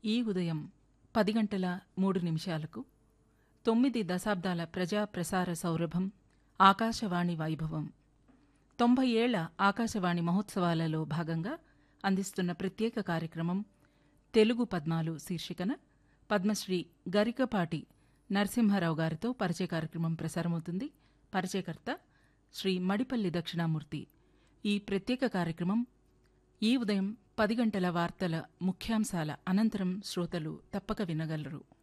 ఈ ఉదయం పది గంటల మూడు నిమిషాలకు తొమ్మిది దశాబ్దాల ప్రజా ప్రసార సౌరభం ఆకాశవాణి వైభవం తొంభై ఏళ్ల ఆకాశవాణి మహోత్సవాలలో భాగంగా అందిస్తున్న ప్రత్యేక కార్యక్రమం తెలుగు పద్మాలు శీర్షికన పద్మశ్రీ గరికపాటి నరసింహారావు గారితో పరిచయ కార్యక్రమం ప్రసారమవుతుంది పరిచయకర్త శ్రీ మడిపల్లి దక్షిణామూర్తి ఈ ప్రత్యేక కార్యక్రమం ఈ ఉదయం పది గంటల వార్తల ముఖ్యాంశాల అనంతరం శ్రోతలు తప్పక వినగలరు